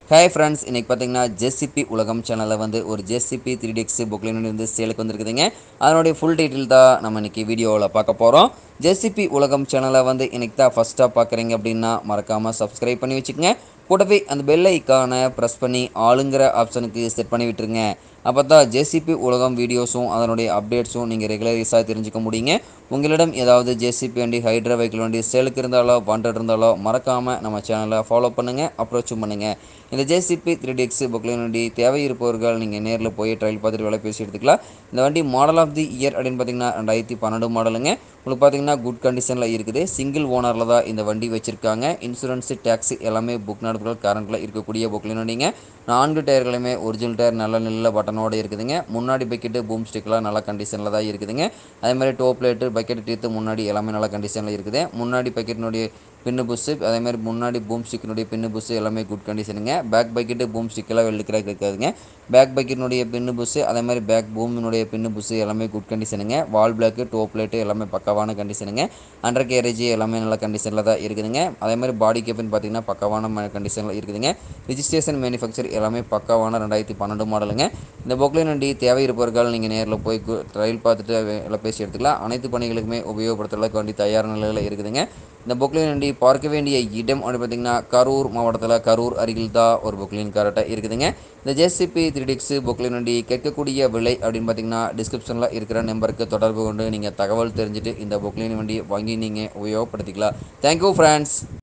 hi friends இன்றைக்கி பார்த்தீங்கன்னா JCB உலகம் சேனலில் வந்து ஒரு ஜேசிபி த்ரீ டிஎக்ஸ் புக்லின் வந்து சேலுக்கு வந்திருக்குதுங்க அதனுடைய ஃபுல் டீட்டெயில் தான் நம்ம இன்றைக்கி வீடியோவில் பார்க்க போகிறோம் ஜேசிபி உலகம் சேனலை வந்து இன்றைக்கி தான் ஃபஸ்ட்டாக பார்க்குறீங்க அப்படின்னா மறக்காமல் சப்ஸ்கிரைப் பண்ணி வச்சுக்கோங்க கூடவே அந்த பெல் ஐக்கானை ப்ரெஸ் பண்ணி ஆளுங்கிற ஆப்ஷனுக்கு செட் பண்ணி விட்டுருங்க அப்போ தான் ஜேசிபி உலகம் வீடியோஸும் அதனுடைய அப்டேட்ஸும் நீங்கள் ரெகுலரைஸாக தெரிஞ்சுக்க முடியுங்க உங்களிடம் ஏதாவது ஜேசிபி வண்டி ஹைட்ரா வெஹிக்கிள் வண்டி சேலுக்கு இருந்தாலோ வாண்டட் இருந்தாலோ மறக்காமல் நம்ம சேனலை ஃபாலோ பண்ணுங்கள் அப்ரோச்சும் பண்ணுங்கள் இந்த ஜேசிபி த்ரீ டிஎக்ஸ் புக்லின் வண்டி தேவை இருப்பவர்கள் நீங்கள் நேரில் போய் ட்ரையல் பார்த்துட்டு வேலை பேசி எடுத்துக்கலாம் இந்த வண்டி மாடல் ஆஃப் தி இயர் அப்படின்னு பார்த்தீங்கன்னா ரெண்டாயிரத்தி பன்னெண்டு மாடலுங்க உங்களுக்கு பார்த்தீங்கன்னா குட் கண்டிஷனில் இருக்குது சிங்கிள் ஓனரில் தான் இந்த வண்டி வச்சுருக்காங்க இன்சூரன்ஸு டேக்ஸ் எல்லாமே புக் நடப்புகள் கரண்ட்டில் இருக்கக்கூடிய புக்லின் வண்டிங்க நான்கு டயர்களுமே ஒரிஜினல் டயர் நல்ல நல்ல பட்டனோடு இருக்குதுங்க முன்னாடி பக்கெட்டு பூம் ஸ்டிக்லாம் நல்ல கண்டிஷனில் தான் இருக்குதுங்க அதே மாதிரி டோப் லைட்டு பக்கெட் டீத்து முன்னாடி எல்லாமே நல்ல கண்டிஷனில் இருக்குது முன்னாடி பக்கெட்டினுடைய பின்னு புஸ்ஸு அதே மாதிரி முன்னாடி பூம் ஸ்டிக்கினுடைய பின்னு புஸ்ஸு எல்லாமே குட் கண்டிஷனுங்க பேக் பக்கெட்டு பூம் ஸ்டிக்கெல்லாம் வெள்ளிக்கிறாக இருக்காதுங்க பேக் பக்கெட்டினுடைய பின்னு புஸ்ஸு அதே மாதிரி பேக் பூமினுடைய பின்னு புஸ்ஸு எல்லாமே குட் கண்டிஷனுங்க வால் பிளாக்கு டோப் லைட்டு எல்லாமே பக்கவான கண்டிஷனுங்க அண்டர் கேரேஜ் எல்லாமே நல்ல கண்டிஷனில் தான் இருக்குதுங்க அதே மாதிரி பாடி கேப்னு பார்த்தீங்கன்னா பக்கவான கண்டிஷனில் இருக்குதுங்க ரிஜிஸ்ட்ரேஷன் மேனுஃபேக்சர் எல்லாமே பக்காவான ரெண்டாயிரத்தி பன்னெண்டு மாடலுங்க இந்த பொக்லைன் வண்டி தேவை இருப்பவர்கள் நீங்கள் நேரில் போய் ட்ரையல் பார்த்துட்டு எல்லாம் பேசி எடுத்துக்கலாம் அனைத்து பணிகளுக்குமே உபயோகப்படுத்துறதுக்கு வண்டி தயார் நிலையில் இருக்குதுங்க இந்த பொக்லைன் வண்டி பார்க்க வேண்டிய இடம் அப்படின்னு பார்த்தீங்கன்னா கரூர் மாவட்டத்தில் கரூர் அருகில் தான் ஒரு பொக்லைன் கரெக்டாக இருக்குதுங்க இந்த ஜேசிபி த்ரீ டிக்ஸ் பொக்லைன் வண்டி கேட்கக்கூடிய விலை அப்படின்னு பார்த்தீங்கன்னா டிஸ்கிரிப்ஷனில் இருக்கிற நம்பருக்கு தொடர்பு கொண்டு நீங்கள் தகவல் தெரிஞ்சுட்டு இந்த பொக்லைன் வண்டி வாங்கி நீங்கள் உபயோகப்படுத்திக்கலாம் தேங்க்யூ ஃப்ரெண்ட்ஸ்